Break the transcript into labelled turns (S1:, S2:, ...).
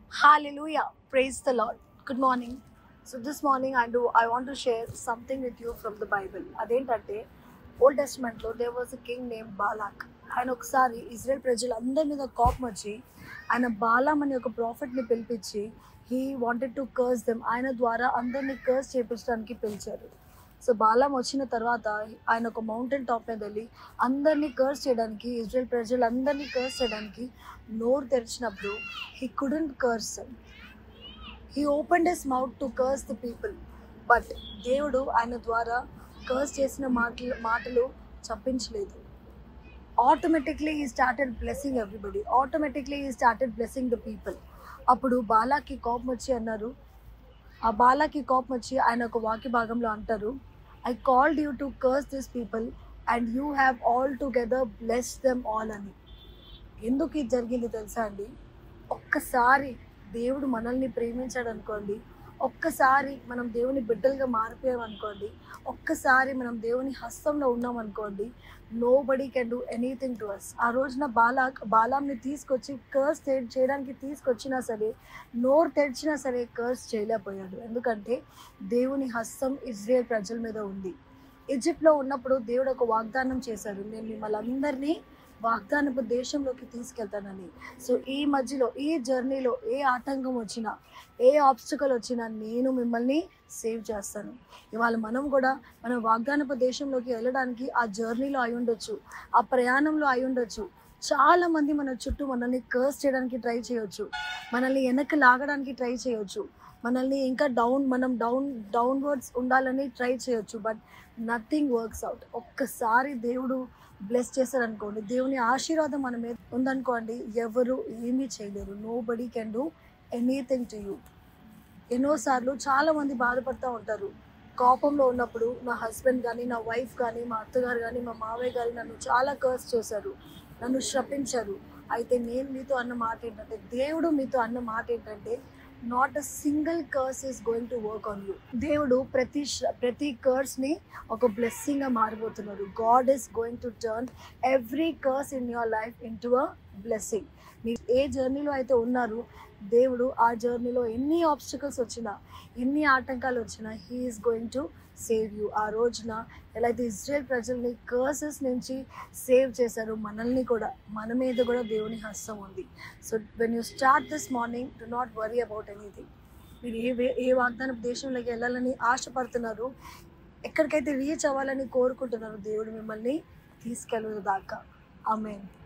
S1: Hallelujah. Praise the Lord. Good morning. So this morning I do I want to share something with you from the Bible. అదేంటంటే old testament లో there was a king name Balak ఆయన ఒకసారి Israel ప్రజలందరి మీద కోపం వచ్చి ఆయన బాలాం అనే ఒక ప్రాఫిట్ ని పిలిపించి he wanted to curse them ఆయన ద్వారా అందరినీ కర్స్ చేపించడానికి పిలిచారు సో బాలాం వచ్చిన తర్వాత ఆయన ఒక మౌంటైన్ టాప్ మీద వెళ్ళి అందరినీ కర్స్ చేయడానికి ఇజ్రాయెల్ ప్రజలందరినీ కర్స్ చేయడానికి నోరు తెరిచినప్పుడు he couldn't curse he open his mouth to curse the people but దేవుడు ఆయన ద్వారా కర్స్ చేసిన మాటలు మాటలు చప్పించలేదు automatically he started blessing everybody automatically he started blessing the people అప్పుడు బాలాకి కోపం వచ్చి అన్నారు ఆ బాలాకి కోపం వచ్చి ఆయన ఒక వాక్య భాగంలో అంటారు I called you to curse this people and you have all together bless them all అని ఎందుకు ఇది జరిగింది తెలుసా అండి ఒక్కసారి దేవుడు మనల్ని ప్రేమించాడు అనుకోండి ఒక్కసారి మనం దేవుని బిడ్డలుగా మారిపోయాం అనుకోండి ఒక్కసారి మనం దేవుని హస్తంలో ఉన్నాం అనుకోండి nobody can do anything to us ఆ రోజున బాలా బాలాంని తీసుకొచ్చి కర్స్ చేయడానికి తీసుకొచ్చినా సరే నోరు తెరిచినా సరే కర్స్ చేయలేకపోయాడు ఎందుకంటే దేవుని హస్తం ఇజ్రాయెల్ ప్రజల మీద ఉంది ఈజిప్ట్లో ఉన్నప్పుడు దేవుడు ఒక వాగ్దానం చేశాడు నేను మిమ్మల్ని అందరినీ వాగ్దానపు దేశంలోకి తీసుకెళ్తానని సో ఈ మధ్యలో ఈ జర్నీలో ఏ ఆటంకం వచ్చినా ఏ ఆబ్స్టికల్ వచ్చినా నేను మిమ్మల్ని సేవ్ చేస్తాను ఇవాళ మనం కూడా మన వాగ్దానపు దేశంలోకి వెళ్ళడానికి ఆ జర్నీలో అయి ఉండొచ్చు ఆ ప్రయాణంలో అయి ఉండొచ్చు చాలా మంది మన చుట్టూ మనల్ని కర్స్ చేయడానికి ట్రై చేయొచ్చు మనల్ని వెనక్కి లాగడానికి ట్రై చేయొచ్చు మనల్ని ఇంకా డౌన్ మనం డౌన్ డౌన్వర్డ్స్ ఉండాలని ట్రై చేయొచ్చు బట్ నథింగ్ వర్క్స్ అవుట్ ఒక్కసారి దేవుడు బ్లెస్ చేశారనుకోండి దేవుని ఆశీర్వాదం మన మీద ఉందనుకోండి ఎవరు ఏమీ చేయలేరు nobody can do anything to you ఎన్నోసార్లు చాలా మంది బాధపడుతూ ఉంటారు కోపంలో ఉన్నప్పుడు నా హస్బెండ్ కానీ నా వైఫ్ కానీ మా అత్తగారు కానీ మా మావయ్య గారు నన్ను చాలా కర్స్ చేశారు నన్ను శపించారు అయితే నేను మీతో అన్న మాట ఏంటంటే దేవుడు మీతో అన్న మాట ఏంటంటే not a single curse is going to work on you దేవుడు ప్రతి శ్ర- ప్రతి కర్స్ని ఒక బ్లెస్సింగ్గా మారిపోతున్నారు God is going to turn every curse in your life into a blessing మీరు ఏ జర్నీలో అయితే ఉన్నారు దేవుడు ఆ జర్నీలో ఎన్ని ఆబ్స్టికల్స్ వచ్చినా ఎన్ని ఆటంకాలు వచ్చినా he is going to save you ఆ రోజున ఎలా అయితే ఇజ్రాయెల్ ప్రజల్ని కర్సెస్ నుంచి సేవ్ చేశారు మనల్ని కూడా మన మీద కూడా దేవుని హస్తం ఉంది so when you start this morning do not worry about anything మీరు ఏ వే- ఏ వాగ్దాన దేశంలోకి వెళ్ళాలని ఆశపడుతున్నారు ఎక్కడికైతే రీచ్ అవ్వాలని కోరుకుంటున్నారు దేవుడు మిమ్మల్ని తీసుకెళ్ళదు దాకా ఆమెన్